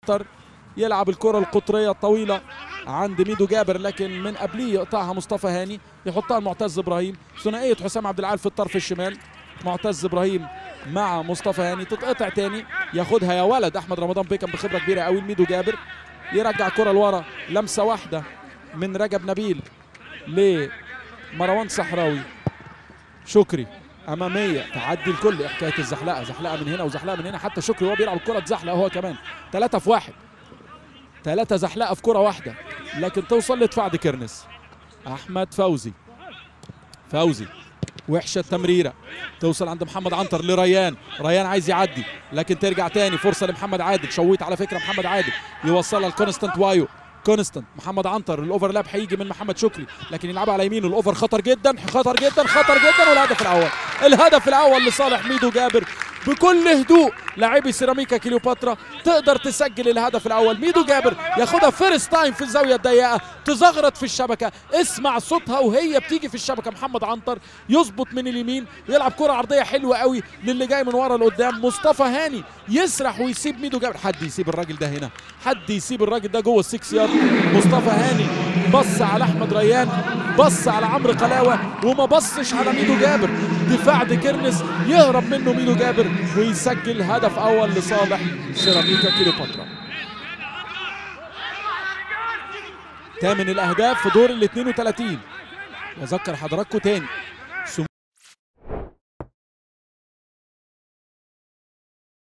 عنتر يلعب الكرة القطرية الطويلة عند ميدو جابر لكن من قبليه يقطعها مصطفى هاني يحطها لمعتز ابراهيم ثنائية حسام عبد العال في الطرف الشمال معتز ابراهيم مع مصطفى هاني تتقطع تاني ياخدها يا ولد احمد رمضان بيكم بخبره كبيره قوي لميدو جابر يرجع كرة لورا لمسة واحدة من رجب نبيل لمروان صحراوي شكري اماميه تعدي الكل إيه حكايه الزحلقه زحلقه من هنا وزحلقه من هنا حتى شكري وهو بيلعب الكره اتزحلق هو كمان ثلاثه في واحد ثلاثه زحلقه في كره واحده لكن توصل لدفاع دي كيرنس احمد فوزي فوزي وحشه التمريره توصل عند محمد عنتر لريان ريان عايز يعدي لكن ترجع تاني فرصه لمحمد عادل شويت على فكره محمد عادل يوصلها لكونستانت وايو كونستانت محمد عنتر الاوفرلاب هيجي من محمد شكري لكن يلعبها على يمينه الاوفر خطر جدا خطر جدا خطر جدا والهدف الاول الهدف الاول لصالح ميدو جابر بكل هدوء لاعبي سيراميكا كليوباترا تقدر تسجل الهدف الاول ميدو جابر ياخدها فيرست تايم في الزاويه الضيقه تزغرط في الشبكه اسمع صوتها وهي بتيجي في الشبكه محمد عنتر يظبط من اليمين يلعب كره عرضيه حلوه قوي للي جاي من ورا لقدام مصطفى هاني يسرح ويسيب ميدو جابر حد يسيب الراجل ده هنا حد يسيب الراجل ده جوه السكس يارد مصطفى هاني بص على احمد ريان بص على عمرو قلاوه وما بصش على ميدو جابر دفاع دي كيرنس يهرب منه ميدو جابر ويسجل هدف اول لصالح سيراميكا كليوباترا ثامن الاهداف في دور ال 32 واذكر حضراتكم تاني